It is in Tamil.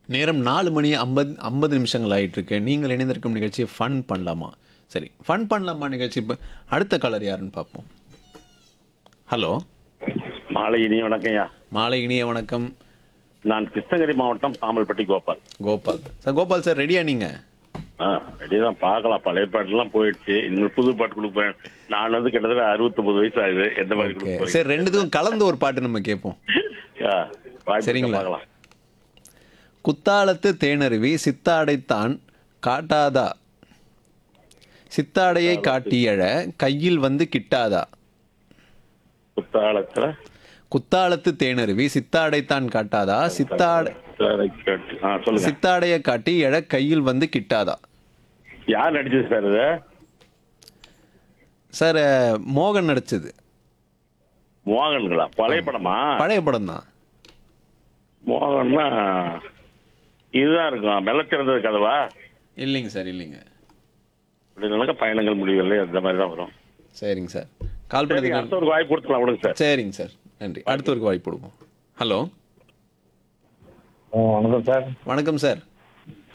நேரம் நாலு மணி ஐம்பது ஐம்பது நிமிஷங்கள் ஆயிட்டு இருக்கு நீங்கள் இணைந்திருக்கும் நிகழ்ச்சியை ஃபன் பண்ணலாமா சரி ஃபன் பண்ணலாமா நிகழ்ச்சி இப்போ அடுத்த கலர் யாருன்னு பார்ப்போம் ஹலோ மாலை இனி வணக்கம்யா மாலை இனிய வணக்கம் நான் கிருஷ்ணகிரி மாவட்டம் தாமல்பட்டி கோபால் கோபால் சார் கோபால் சார் ரெடியா நீங்கள் ஆ ரெடிதான் பார்க்கலாம் பழைய பாட்டுலாம் போயிடுச்சு இன்னும் புது பாட்டு கொடுப்பேன் நான் வந்து கிட்டத்தட்ட அறுபத்தொன்பது வயசு ஆகுது எந்த மாதிரி ஓகே கொடுக்க சரி ரெண்டுத்துக்கும் கலந்து ஒரு பாட்டு நம்ம கேட்போம் போறீங்க சரிங்களா? பார்க்கலாம் குத்தாலத்து தேனருவி சித்தாடைத்தான் காட்டாதா சித்தாடையை காட்டியழ கையில் வந்து கிட்டாதா குத்தாலத்துல குத்தாலத்து தேனருவி சித்தாடைத்தான் காட்டாதா சித்தாடை ஆ சொல்லுங்க சித்தாடையை காட்டி எழ கையில் வந்து கிட்டாதா யார் நடிச்சது சார் இது சார் அஹ், மோகன் நடிச்சது மோகன்களா பழைய படமா பழைய படம் தான் மோகன்னா இதுதான் இருக்கும் மெல்லச்சிறந்தது கதவா இல்லைங்க சார் இல்லைங்க இப்படி பயணங்கள் முடியவில்லை அந்த மாதிரி தான் வரும் சரிங்க சார் கால் சரி பண்ணதுக்கு அடுத்த ஒரு வாய்ப்பு கொடுத்துக்கலாம் விடுங்க சார் சரிங்க சார் நன்றி அடுத்தவருக்கு வாய்ப்பு கொடுப்போம் ஹலோ ஆ, வணக்கம் சார் வணக்கம் சார்